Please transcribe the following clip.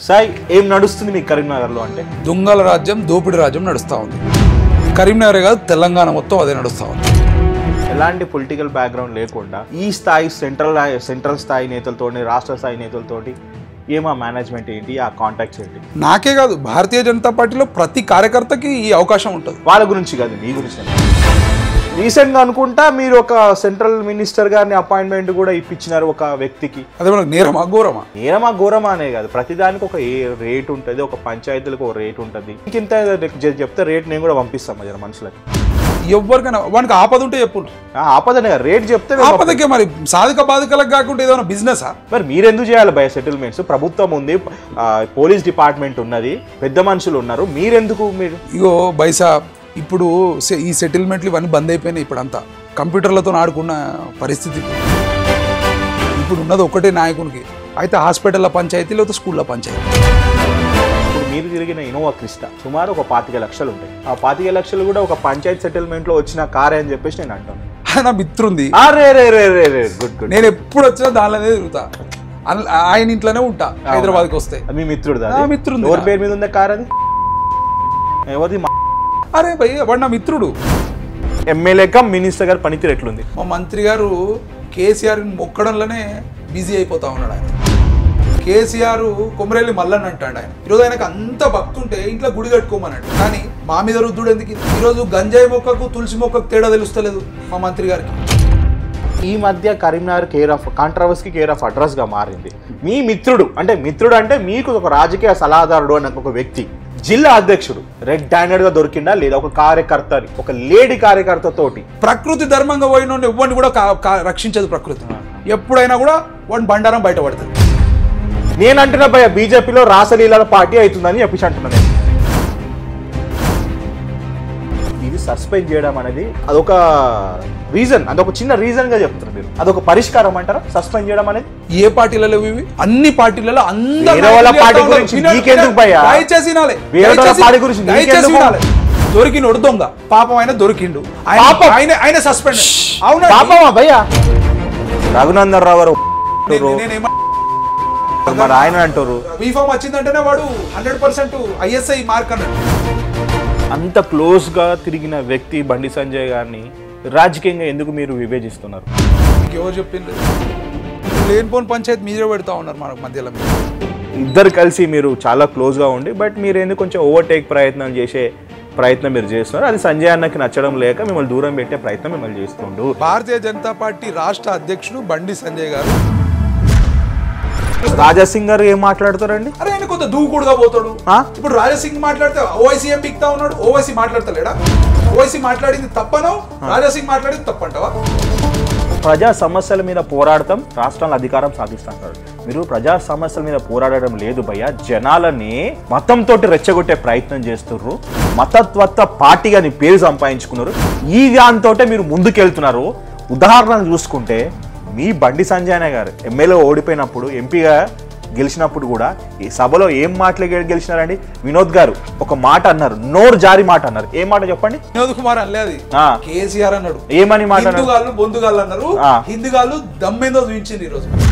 సాయి ఏం నడుస్తుంది మీ కరీంనగర్లో అంటే దొంగల రాజ్యం దోపిడీ రాజ్యం నడుస్తూ ఉంది కరీంనగర్ కాదు తెలంగాణ మొత్తం అదే నడుస్తూ ఉంది ఎలాంటి పొలిటికల్ బ్యాక్గ్రౌండ్ లేకుండా ఈ స్థాయి సెంట్రల్ సెంట్రల్ స్థాయి నేతలతోటి రాష్ట్ర స్థాయి నేతలతోటి ఏమా మేనేజ్మెంట్ ఏంటి ఆ కాంటాక్ట్స్ ఏంటి నాకే కాదు భారతీయ జనతా పార్టీలో ప్రతి కార్యకర్తకి ఈ అవకాశం ఉంటుంది వాళ్ళ గురించి కాదు మీ గురించి రీసెంట్గా అనుకుంటా మీరు ఒక సెంట్రల్ మినిస్టర్ గారిని అపాయింట్మెంట్ కూడా ఇప్పించినారు ఒక వ్యక్తికి అదే మనకు నేరమా ఘోరమా నేరమా ఘోరమా అనే కాదు ప్రతిదానికి ఒక ఏ రేట్ ఉంటుంది ఒక పంచాయతీలకు ఒక రేట్ ఉంటుంది ఇంకింత చె- చెప్తే రేట్ నేను కూడా పంపిస్తాం జర మనుషులకి ఎవరికైనా వానికి ఆపద ఉంటే చెప్పు ఆ, ఆపదనే కదా రేట్ చెప్తే మేము ఆపదకే మరి సాధిక బాధికలకు కాకుండా ఏదైనా బిజినెసా మరి మీరెందుకు చేయాలి భయ సెటిల్మెంట్స్ ప్రభుత్వం ఉంది ఆ, పోలీస్ డిపార్ట్మెంట్ ఉన్నది పెద్ద మనుషులు ఉన్నారు మీరెందుకు మీరు ఇగో బైసా ఇప్పుడు సె- ఈ సెటిల్మెంట్లు ఇవన్నీ బంద్ అయిపోయినాయి ఇప్పుడు అంతా కంప్యూటర్లతో ఆడుకున్న పరిస్థితి ఇప్పుడు ఉన్నది ఒకటే నాయకునికి అయితే హాస్పిటల్ల పంచాయతీ లేకపోతే స్కూల్లో పంచాయతీ ఇప్పుడు మీరు తిరిగిన ఇనోవా క్రిస్టా సుమారు ఒక పాతిక లక్షలు ఉంటాయి ఆ పాతిక లక్షలు కూడా ఒక పంచాయత్ సెటిల్మెంట్ లో వచ్చిన కారే అని చెప్పేసి నేను అంటాను ఆయన మిత్రుంది ఆ, రే రే రే రే రే గుడ్ గుడ్ నేను ఎప్పుడు వచ్చినా దానిలోనే తిరుగుతా అన్- ఆయన ఇంట్లోనే ఉంటా హైదరాబాద్కి వస్తే మీ మిత్రుడు ఆ, మిత్రుంది. ఎవరి పేరు మీద ఉందా కార్ అది ఎవరిది అరే భయ్ వాడు నా మిత్రుడు ఎమ్మెల్యే కమ్ మినిస్టర్ గారి పనితీరు ఎట్లుంది మా మంత్రి గారు కేసీఆర్ మొక్కడంలోనే బిజీ అయిపోతా ఉన్నాడు ఆయన కేసీఆర్ కొమరేలి మల్లన్న అంటాడు ఆయన ఈరోజు ఆయనకు అంత భక్తి ఉంటే ఇంట్లో గుడి కట్టుకోమన్నాడు కానీ మా మీద రుద్దుడు ఎందుకు ఈరోజు గంజాయి మొక్కకు తులసి మొక్కకు తేడా తెలుస్తలేదు మా మంత్రి గారికి ఈ మధ్య కరీంనగర్ కేర్ ఆఫ్ కాంట్రవర్సీకి కేర్ ఆఫ్ అడ్రస్ గా మారింది మీ మిత్రుడు అంటే మిత్రుడు అంటే మీకు ఒక రాజకీయ సలహాదారుడు అన్న ఒక వ్యక్తి జిల్లా అధ్యక్షుడు రెడ్ హ్యాండెడ్ గా దొరికిందా లేదా ఒక కార్యకర్తని ఒక లేడీ కార్యకర్త తోటి ప్రకృతి ధర్మంగా పోయిన ఎవరిని కూడా కా- కా- రక్షించదు ప్రకృతి ఎప్పుడైనా కూడా వాడిని బండారం బయటపడుతుంది నేను అంటున్నా భయ బీజేపీలో రాసలీలాల పార్టీ అవుతుందని చెప్పేసి అంటున్నా నేను ఇది సస్పెండ్ చేయడం అనేది అదొక రీజన్ అదొక చిన్న రీజన్ గా చెప్తున్నారు మీరు అదొక పరిష్కారం అంటారా సస్పెండ్ చేయడం అనేది ఏ పార్టీలలో ఇవి అన్ని పార్టీలలో అందరూ వేరే వాళ్ళ నాయకులు పార్టీ చేస్తా ఉన్నారు. గురించి వినండి, నీకెందుకు వినండి. భయ్యా? దయచేసి వినాలి. వేరే వాళ్ళ దయచేసి- పార్టీ గురించి దయచేసి నీకెందుకు? వినాలి. దొరికినోడు దొంగ పాపం ఆయన దొరికిండు ఆయన పాపం. ఆయన ఆయన సస్పెండ్ అవునా పాపమా భయ్యా రఘునందన్ రావు గారు నేనేమ మరి ఆయన అంటారు బీఫామ్ వచ్చిందంటేనే వాడు హండ్రెడ్ పర్సెంట్ ఐఎస్ఐ మార్క్ అన్నాడు అంత క్లోజ్ గా తిరిగిన వ్యక్తి బండి సంజయ్ గారిని రాజకీయంగా ఎందుకు మీరు విభేజిస్తున్నారు మీకు ఎవరు చెప్పింది లేనిపోని పంచాయతీ మీరే పెడతా ఉన్నారు మన మధ్యలో మీరు. ఇద్దరు కలిసి మీరు చాలా క్లోజ్ గా ఉండి బట్ మీరు ఎందుకు కొంచెం ఓవర్టేక్ ప్రయత్నం చేసే ప్రయత్నం మీరు చేస్తున్నారు అది సంజయ్ అన్నకి నచ్చడం లేక మిమ్మల్ని దూరం పెట్టే ప్రయత్నం మిమ్మల్ని చేస్తుండు భారతీయ జనతా పార్టీ రాష్ట్ర అధ్యక్షుడు బండి సంజయ్ గారు రాజాసింగ్ గారు ఏం మాట్లాడతారండి అరే ఆయన కొంత దూకుడుగా పోతాడు ఆ? ఇప్పుడు రాజాసింగ్ మాట్లాడితే ఓవైసీ ఏం బిక్తా ఉన్నాడు ఓవైసీ మాట్లాడతలేడా ఓవైసీ మాట్లాడింది తప్పనో రాజాసింగ్ మాట్లాడింది తప్పంటావా ప్రజా సమస్యల మీద పోరాడతాం రాష్ట్రాల అధికారం సాధిస్తుంటారు మీరు ప్రజా సమస్యల మీద పోరాడడం లేదు భయ్య జనాలని మతంతో రెచ్చగొట్టే ప్రయత్నం చేస్తుర్రు మతత్వత్వ పార్టీగా నీ పేరు సంపాదించుకున్నారు ఈ దాంతో మీరు ముందుకెళ్తున్నారు ఉదాహరణకు చూసుకుంటే మీ బండి సంజయ్ గారు ఎమ్మెల్యే ఓడిపోయినప్పుడు ఎంపీగా గెలిచినప్పుడు కూడా ఈ సభలో ఏం మాటలు గె- గెలిచినారండి వినోద్ గారు ఒక మాట అన్నారు నోరు జారి మాట అన్నారు ఏం మాట చెప్పండి వినోద్ కుమార్ అనలే అది ఆ, కేసీఆర్ అన్నాడు ఏమని మాట అన్నారు? హిందుగాళ్ళు బొందుగాళ్ళు అన్నారు ఆ. హిందుగాళ్ళు దమ్మేందో చూపించింది ఈ రోజు